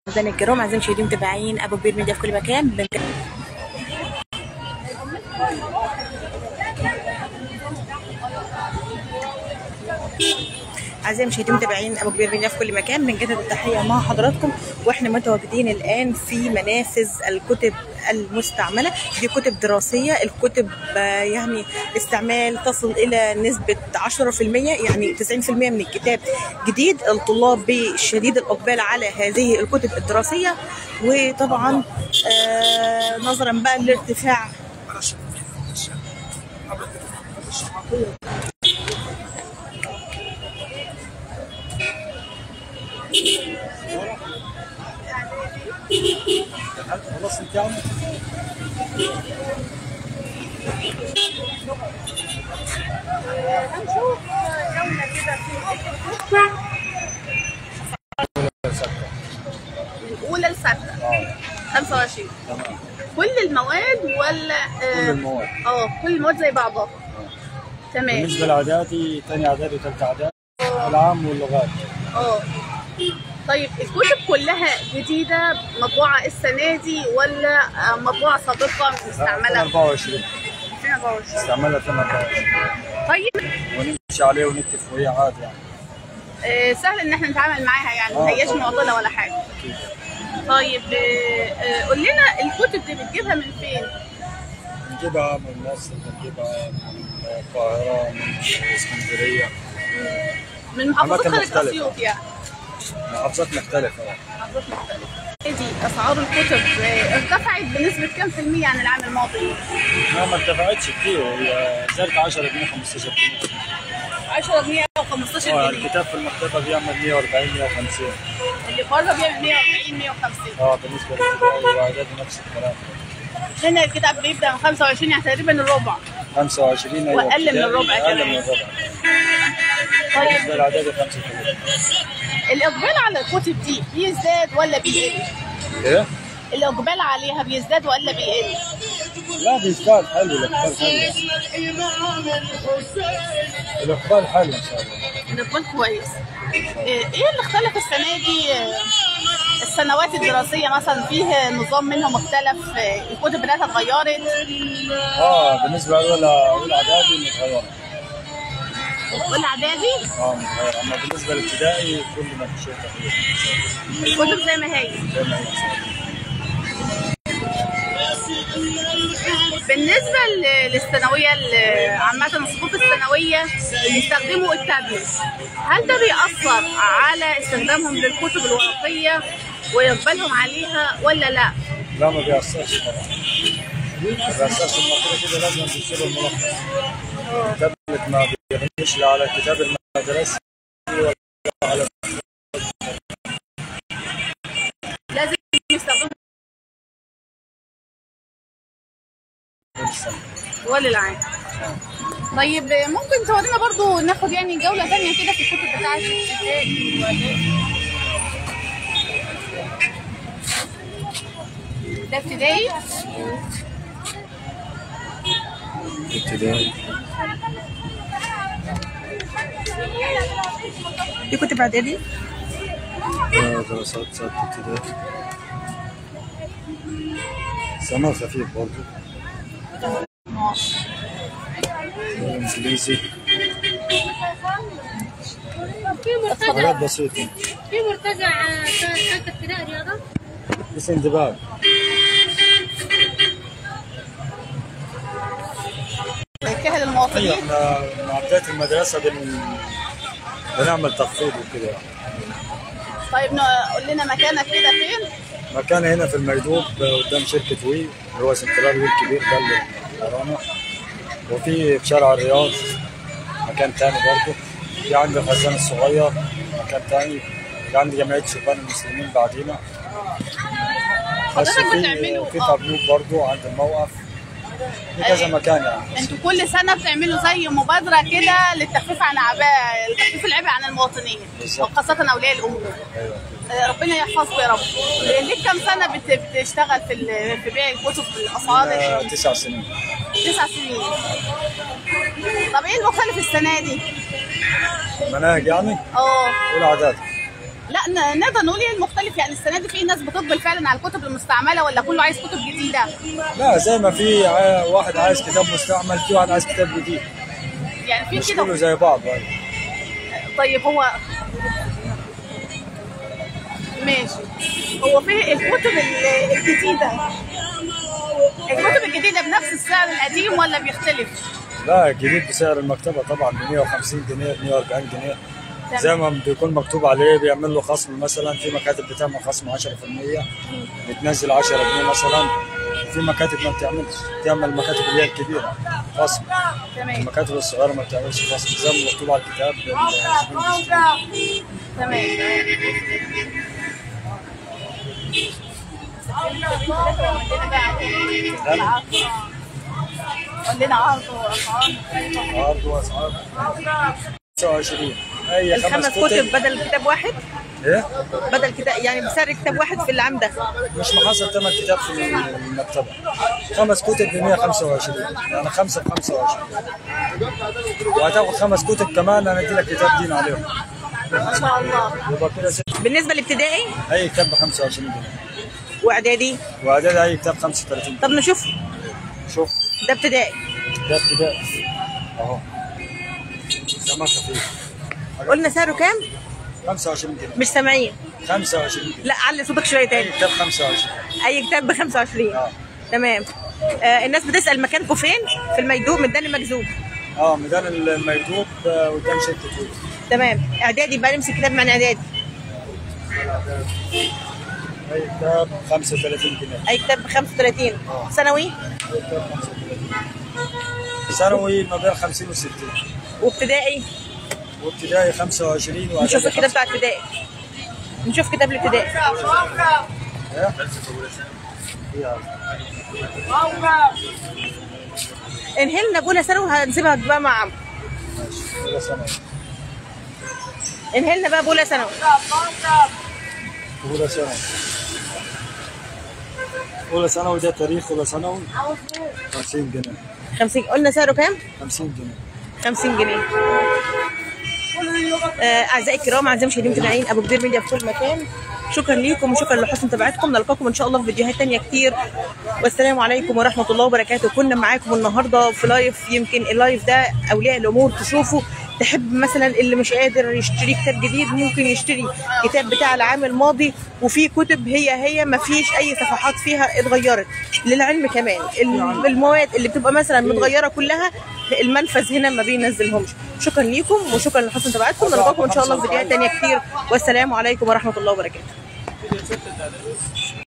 أعزائنا الكرام أعزائي المشاهدين متابعين أبو كبير ميديا في كل مكان بن- أعزائي المشاهدين متابعين أبو كبير ميديا في كل مكان بنجدد التحية مع حضراتكم وإحنا متواجدين الآن في منافذ الكتب المستعملة دي كتب دراسية الكتب آه، يعني استعمال تصل إلى نسبة 10% يعني 90% من الكتاب جديد الطلاب بشديد الإقبال على هذه الكتب الدراسية وطبعا آه، نظرا بقى لارتفاع خلاص انت عم هنشوف جولة كده في الأولى لستة 25 تمام كل المواد ولا كل المواد اه كل المواد زي بعضها تمام بالنسبه لاعدادي ثاني اعدادي وثالث اعدادي العام واللغات اه طيب الكتب كلها جديدة مطبوعة السنة دي ولا آه، مطبوعة سابقة مستعملة 24 2024 استعملها 24 طيب ونمشي عليه ونكتب فوقيه عادي يعني آه، سهل ان احنا نتعامل معاها يعني ما آه، هياش طبعاً. معضلة ولا حاجة اكيد طيب آه، آه، قول لنا الكتب دي بتجيبها من فين؟ بنجيبها من مصر بنجيبها من القاهره من اسكندريه من محافظات أماكن خارج مختلفة. اسيوط يعني محافظات مختلفه محافظات مختلفة دي اسعار الكتب آه، ارتفعت بنسبة كام في المية عن العام الماضي؟ ما ما ارتفعتش كتير هي زادت 10 جنيه 15 جنيه 10 جنيه او 15 اه جنيه الكتاب في المكتبه بيعمل 140 150 اللي بره بيعمل 140 150 اه بالنسبه للابتدائي واعدادي نفس الكلام هنا الكتاب بيبدا من 25 يعني تقريبا الربع 25 أيوة وأقل من ابتدائي، الربع اقل كمان. من الربع طيب بالنسبه للاعدادي 35 الاقبال على الكتب دي بيزداد ولا بيقل؟ ايه؟ الاقبال عليها بيزداد ولا بيقل؟ لا بيزداد حلو الاقبال حلو الاقبال حلو ان شاء الله الاقبال كويس ايه إيه اللي اختلف السنه دي آه، السنوات الدراسيه مثلا فيه نظام منهم اختلف آه، الكتب بتاعتها اتغيرت اه بالنسبه لاولى اولى اعدادي متغيره والاعدادي اه متغيره اما بالنسبه للابتدائي كل ما في شيء تغيير الكتب زي ما هي زي ما هي إن شاء الله. بالنسبه ل- للثانويه ال- عامه الصفوف الثانويه بيستخدموا التابلت هل ده بيأثر على استخدامهم للكتب الورقيه ويقبلهم عليها ولا لا؟ لا ما بيأثرش طبعا ما بيأثرش المفروض كده لازم بيصير الملخص التابلت ما بيغنيش لا على الكتاب المدرسي ولا على لازم يستخدموا السنة. ولا العام طيب ممكن تورينا برضو ناخد يعني جولة تانية كده في الكتب بتاعت الابتدائي وإعدادي. ده ابتدائي ابتدائي دي كتب إعدادي آه، دراسات سادة ابتدائي ثانوي خفيف برضه انجليزي في حاجات مرتجع بسيطة في مرتجع آه، ثالثة ابتدائي رياضة بس اندباج كهل ايوه المواطنين احنا مع بداية المدرسة بن... بنعمل تخفيض وكده طيب ن- قول لنا مكانك كده فين مكان هنا في الميدوب قدام شركة وي اللي هو سنترال وي الكبير ده اللي ورانا وفي في شارع الرياض مكان تاني برضه في عند الخزان الصغير مكان تاني في عند جمعية شبان المسلمين بعدينا بس حضرتك في بتعملوا- في آه. طبلوب برضه عند الموقف في كذا أيوة. مكان يعني انتوا كل سنة بتعملوا زي مبادرة كده للتخفيف عن عباء لتخفيف العبء عن المواطنين بالظبط. وخاصة أولياء الأمور ايوه آه، ربنا يحفظكم يا رب ليك كام سنة بت- بتشتغل في ال- في بيع الكتب بالأسعار آه، تسع سنين تسع سنين طب ايه المختلف السنة دي؟ مناهج يعني اه اولى اعدادي لا ن- نقدر نقول ايه المختلف يعني السنه دي في ناس بتقبل فعلا على الكتب المستعمله ولا كله عايز كتب جديده لا زي ما في ع- واحد عايز كتاب مستعمل في واحد عايز كتاب جديد يعني في مش كده كله زي بعض يعني. طيب هو ماشي هو في الكتب ال- الجديده الكتب الجديده بنفس السعر القديم ولا بيختلف؟ لا الجديد بسعر المكتبة طبعا ب 150 جنيه 140 جنيه زي ما بيكون مكتوب عليه بيعمل له خصم مثلا في مكاتب بتعمل خصم 10% بتنزل 10 جنيه مثلا في مكاتب ما بتعملش تعمل المكاتب اللي هي الكبيرة خصم تمام المكاتب الصغيرة ما بتعملش خصم زي ما مكتوب على الكتاب الزبون بيشتري. تمام قول لنا عرض واسعار عرض واسعار 25 اي الخمس خمس كتب كتب بدل كتاب واحد ايه بدل كتاب يعني بسعر كتاب واحد في العام ده مش محصل ثمن كتاب في المكتبة خمس كتب ب 125 يعني خمسة ب 25 وهتاخد خمس كتب كمان انا ادي لك كتاب دين عليهم ما شاء الله يبقى كده ست بالنسبه لابتدائي اي كتاب ب 25 جنيه واعدادي واعداد اي كتاب 35 طب نشوف شوف ده ابتدائي ده ابتدائي اهو كمان خفيف قلنا سعره كام 25 جنيه مش سامعين 25 جنيه لا علي صوتك شويه اي تاني كتاب 25 اي كتاب ب 25 اه تمام آه الناس بتسال مكانكم فين في الميدوب ميدان المجذوب اه ميدان الميدوب آه، قدام شركة ويل تمام اعدادي بقى نمسك كتاب من اعدادي اي كتاب 35 جنيه اي كتاب ب 35 آه. ثانوي اي كتاب 35 ثانوي ما بين 50 و 60 وابتدائي وابتدائي 25 نشوف واعدادي الكتاب بتاع ابتدائي نشوف كتاب الابتدائي إيه؟ إيه. انهلنا بولا ثانوي هنسيبها بقى مع عمرو ماشي أولى ثانوي انهلنا بقى بولا ثانوي أولى ثانوي أولى ثانوي ده تاريخ أولى ثانوي 50 جنيه 50 قلنا سعره كام 50 جنيه 50 جنيه آه، اعزائي الكرام اعزائي المشاهدين متابعين ابو كبير ميديا في كل مكان شكرا ليكم وشكرا لحسن متابعتكم نلقاكم ان شاء الله في فيديوهات تانية كتير والسلام عليكم ورحمه الله وبركاته كنا معاكم النهارده في لايف يمكن اللايف ده اولياء الامور تشوفوا تحب مثلا اللي مش قادر يشتري كتاب جديد ممكن يشتري كتاب بتاع العام الماضي وفي كتب هي هي ما فيش اي صفحات فيها اتغيرت للعلم كمان ال- المواد اللي بتبقى مثلا متغيره كلها المنفذ هنا ما بينزلهمش شكرا ليكم وشكرا لحسن متابعتكم نلقاكم ان شاء الله في فيديوهات تانية كتير والسلام عليكم ورحمه الله وبركاته